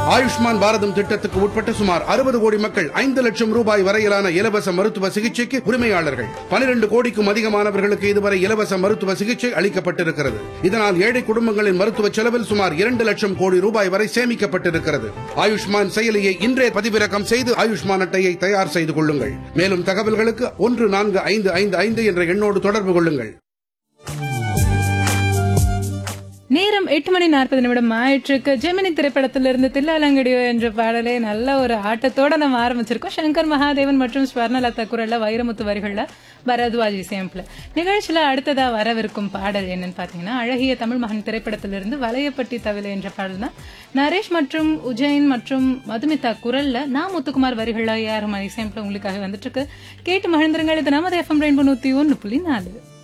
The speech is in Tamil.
ஆயுஷ்மான் பாரதம் திட்டத்துக்கு உட்பட்ட சுமார் அறுபது கோடி மக்கள் ஐந்து லட்சம் ரூபாய் வரையிலான இலவச மருத்துவ சிகிச்சைக்கு உரிமையாளர்கள் பனிரெண்டு கோடிக்கும் அதிகமானவர்களுக்கு இதுவரை இலவச மருத்துவ சிகிச்சை அளிக்கப்பட்டிருக்கிறது இதனால் ஏழை குடும்பங்களின் மருத்துவ செலவில் சுமார் இரண்டு லட்சம் கோடி ரூபாய் வரை சேமிக்கப்பட்டிருக்கிறது ஆயுஷ்மான் செயலியை இன்றே பதிவிறக்கம் செய்து ஆயுஷ்மான் அட்டையை தயார் செய்து கொள்ளுங்கள் மேலும் தகவல்களுக்கு ஒன்று நான்கு ஐந்து ஐந்து ஐந்து என்ற எண்ணோடு தொடர்பு கொள்ளுங்கள் நேரம் எட்டு மணி நாற்பது நிமிடம் ஆயிற்றுக்கு ஜெமினி திரைப்படத்திலிருந்து தில்லாலங்கடியோ என்ற பாடலே நல்ல ஒரு ஆட்டத்தோட நம்ம ஆரம்பிச்சிருக்கோம் சங்கர் மகாதேவன் மற்றும் ஸ்வர்ணலதா குரல்ல வைரமுத்து வரிகள்ல பரத்வாஜ் இசையமைப்புல நிகழ்ச்சியில அடுத்ததா வரவிருக்கும் பாடல் என்னன்னு பாத்தீங்கன்னா அழகிய தமிழ் மகன் திரைப்படத்திலிருந்து வலையப்பட்டி தவில என்ற பாடல் தான் நரேஷ் மற்றும் உஜயன் மற்றும் மதுமிதா குரல்ல நா முத்துக்குமார் வரிகள்ல யாரும் இசையமைப்புல உங்களுக்காக வந்துட்டு இருக்கு கேட்டு மகிழ்ந்திருங்கள் இது நமது எஃப்எம் ரெயின்போ நூத்தி ஒன்னு புள்ளி நாலு